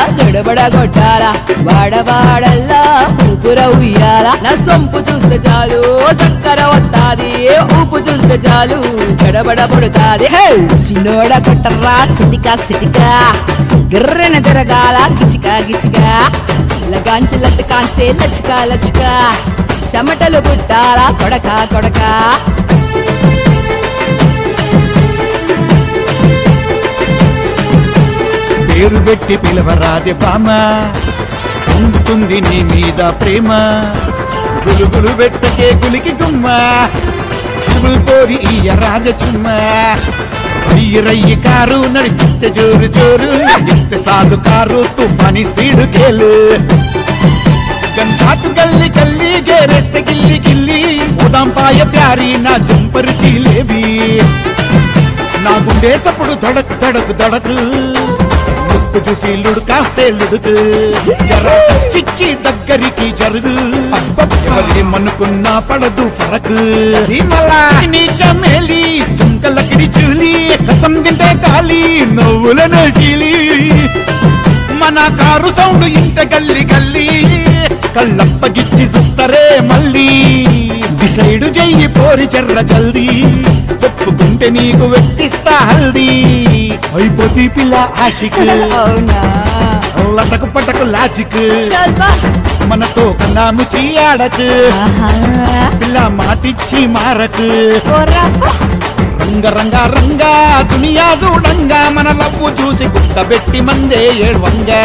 గడబడ కొట్టాల వాడవాడల్లా ఊపుర ఉయ్యాల నా సొంపు చూస్తే చాలు సక్కర వత్తాది ఊపు చూస్తే చాలు గడబడ పడుతాది హే! చిన్నోడ కొట్టర్రా సిటికా సిటికా గిర్రెన తిరగాల గిచికా గిచికా లగాంచి లట్టు కాంతే లచ్చికా లచ్చికా చెమటలు పుట్టాల కొడక కొడక పేరు పెట్టి పిలవరాది బామ పొందుతుంది నీ మీద ప్రేమ గులుగులు పెట్టకే గులికి గుమ్మ చెవులు కోరి ఇయ్య రాజ చుమ్మ రయ్యి రయ్యి కారు నడిపిస్తే జోరు జోరు ఎత్తే సాధు కారు తుఫాని స్పీడ్ కేలు గన్ షాట్ గల్లి గల్లి గేరేస్తే గిల్లి గిల్లి ఉదాం పాయ ప్యారి నా జంపర్ చీలేవి నా గుండేసప్పుడు దడక్ దడక్ దడకు ముక్కు చూసి లుడు కాస్తే లుడుకు జర చిచ్చి దగ్గరికి జరుగు ఎవరేమనుకున్నా పడదు ఫరకు నీ చమేలి చుంకలకిడి చూలి కసం తింటే కాలి నవ్వులను చీలి మన కారు సౌండ్ ఇంట గల్లి గల్లి కళ్ళప్పగిచ్చి చూస్తరే మళ్ళీ డిసైడ్ చెయ్యి పోరి చెర్ర జల్దీ ఒప్పుకుంటే నీకు వెట్టిస్తా హల్దీ అయిపోతీ పిల్ల ఆశిక్ అవునా లటకు పటకు లాజిక్ చల్ బా. మనతో కన్నాము చీయాడకు ఆహా. పిల్ల మాటిచ్చి మారకు పోరా పో. రంగ రంగ రంగా దునియా చూడంగా మన లవ్వు చూసి గుట్టబెట్టి మందే ఏడ్వంగా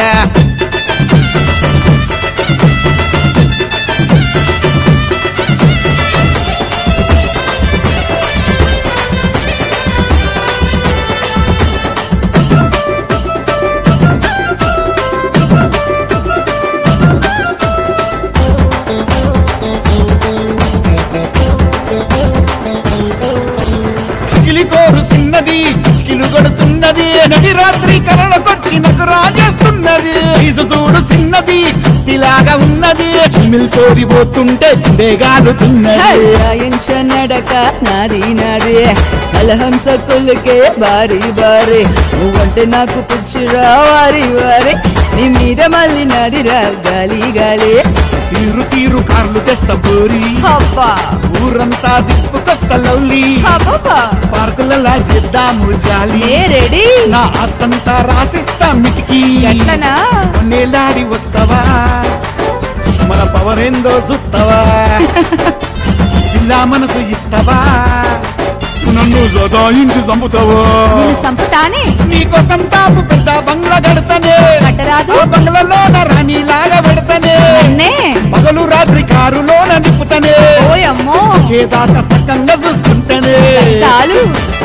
చికిలి కోరు సిన్నది చికిలు కొడుతున్నది నడి రాత్రి కలలకొచ్చి నాకు రాజేస్తున్నది ఈసు చూడు సిన్నది ఇలాగా ఉన్నది చిమిల్ కోరి పోతుంటే గుండెగాలుతున్నది రాయించనడక నాది నాది అలహంస కొల్లుకే బారి బారి నువ్వంటే నాకు పిచ్చిరా వారి వారి నీ మీద మళ్ళీ నాదిరా గాలి గాలి తీరు తీరు కార్లు తెస్త పోరి అబ్బా ఊరంతా దిప్పుకొస్త లవ్లీ అబ్బబ్బా. పార్కులలా చేద్దాము జాలి ఏ రెడీ నా ఆస్తంతా రాసిస్తా మిటికి ఎట్లనా నేలాడి వస్తావా మన పవర్ ఏందో చూస్తావా ఇలా మనసు ఇస్తావా నన్ను సదాయించి చంపుతావా నేను సంపుతానే నీకోసం తాపు పెద్ద బంగ్లా కడతానే కట్టరాదు ఆ బంగ్లాలోన రాణిలాగా పెడతానే నన్నే పగలు రాత్రి కారులోన నిప్పుతానే ఓయమ్మో చేదాక సక్కంగా చూసుకుంటానే చాలు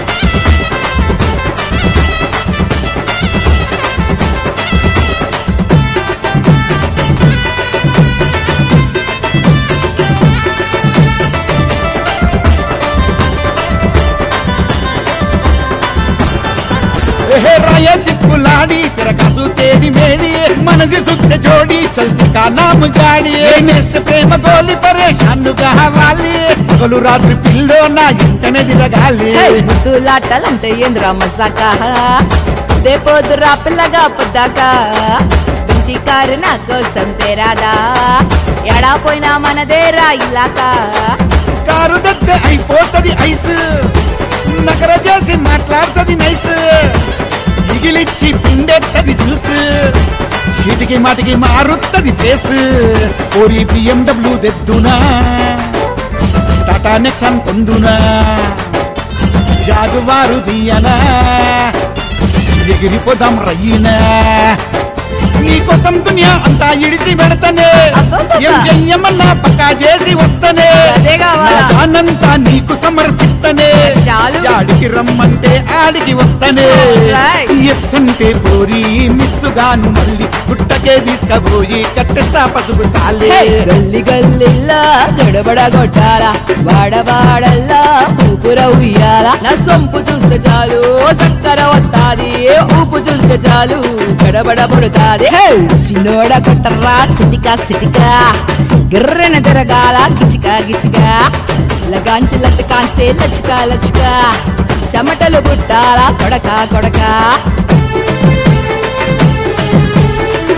ఏ రాయ తిప్పులాడి తిరగసు తేడి మేడి మనది సుత్త జోడి చల్తి కా నామ్ గాడి నేస్తే ప్రేమ గోలి పరేషాన్ కావాలి పగలు రాత్రి పిల్లో నా ఇంటనే తిరగాలి ముద్దులాటలంటే ఏంద్రా మజాక దేపోదురా పిల్లగా పొద్దాక మంచి కారు నా కోసం తేరాదా ఎడా పోయినా మనదేరా ఇలాకా కారు దత్తే అయిపోతది ఐస్ నగర చేసి మాట్లాడుతది నైస్ ఇగిలిచ్చి పిండెత్తది జ్యూస్ చీటికి మాటికి మారుత్తది ఫేస్ ఓరి బిఎండబ్ల్యూ తెద్దునా టాటా నెక్సాన్ కొందునా జాగువారు దియనా ఎగిరిపోదాం రయ్యినా నీకోసం దునియా అంతా ఇడిచి పెడతానే అబ్బబ్బబ్బా. ఏం చెయ్యమన్నా పక్కా చేసి వస్తనే అదే కావాలా? నా జానంతా నీకు సమర్పిస్తనే చాలు. ఆడికి రమ్మంటే ఆడికి వస్తనే Right. ఎస్ అంటే పోరి మిస్సుగాను మళ్ళీ పుట్టకే తీసుకపోయి కట్టెస్తా పసుపు తాలే హే! గల్లి గల్లిల్లా గడబడ కొట్టాల వాడవాడల్లా ఊపుర ఉయ్యాల నా సొంపు చూస్తే చాలు సక్కర వత్తాది ఊపు చూస్తే చాలు గడబడ పడుతాది హే! చిన్నోడ కొట్టర్రా సిటికా సిటికా గిర్రెన తిరగాల గిచికా గిచికా లగాంచి లట్టు కాంతే లచ్చికా లచ్చికా చెమటలు పుట్టాల కొడక కొడక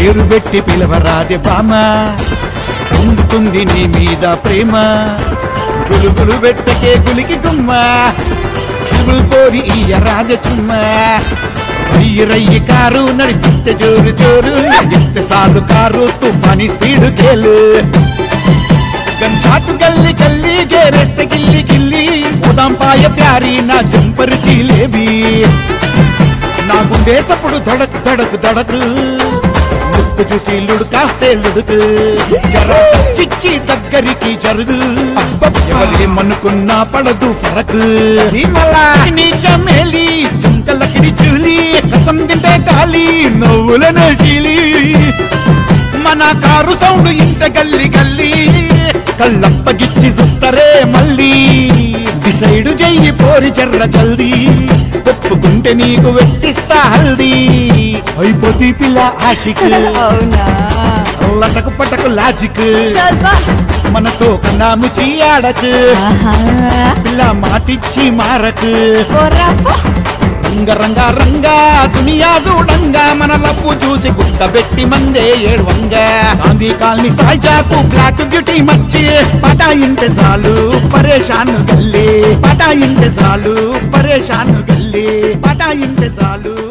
పేరు పెట్టి పిలవరాదే బామ పొందుతుంది నీ మీద ప్రేమ గులుగులు పెట్టకే గులికి గుమ్మ చెవులు కోరి ఇయ్య రాజ చుమ్మ రయ్యి రయ్యి కారు నడిపిస్తే జోరు జోరు నడిపిస్తే సాలు కారు తుఫాని స్పీడ్ కేలు గన్ షాట్ గల్లి గల్లి గేరేస్తే గిల్లి గిల్లి ఉదాం పాయ ప్యారి నా జంపర్ చీలేబి నా గుండేసప్పుడు దడక్ దడక్ దడకు ముక్కు చూసి లుడుకాస్తే లుడుకు జర చిచ్చి దగ్గరికి జరుగు ఎవరేమనుకున్నా పడదు ఫరకు నీ చమేలి చుంకలకిడి చూలి రసం తింటే కాలి నవ్వులను చీలి మన కారు సౌండ్ ఇంట గల్లి గల్లి కళ్ళప్పగిచ్చి చూస్తరే మళ్ళీ డిసైడ్ చెయ్యి పోరి చెర్ర జల్దీ ఒప్పుకుంటే నీకు వెట్టిస్తా హల్దీ అయిపోతీ పిల్ల ఆశిక్ అవునా లటకు పటకు లాజిక్ చల్పా మనతో కన్నాము చీయాడకు ఆహా పిల్ల మాటిచ్చి మారకు పోరాపో రంగ రంగ రంగా దునియా చూడంగా మన లప్పు చూసి గుట్టబెట్టి మందే ఏడువంగా గాంధీ కాలనీ సాయిజాకు బ్లాక్ బ్యూటీ మచ్చి పటాయింటే చాలు పరేషాన్ గల్లే పటాయింటే చాలు పరేషాన్ గల్లే పటాయింటే చాలు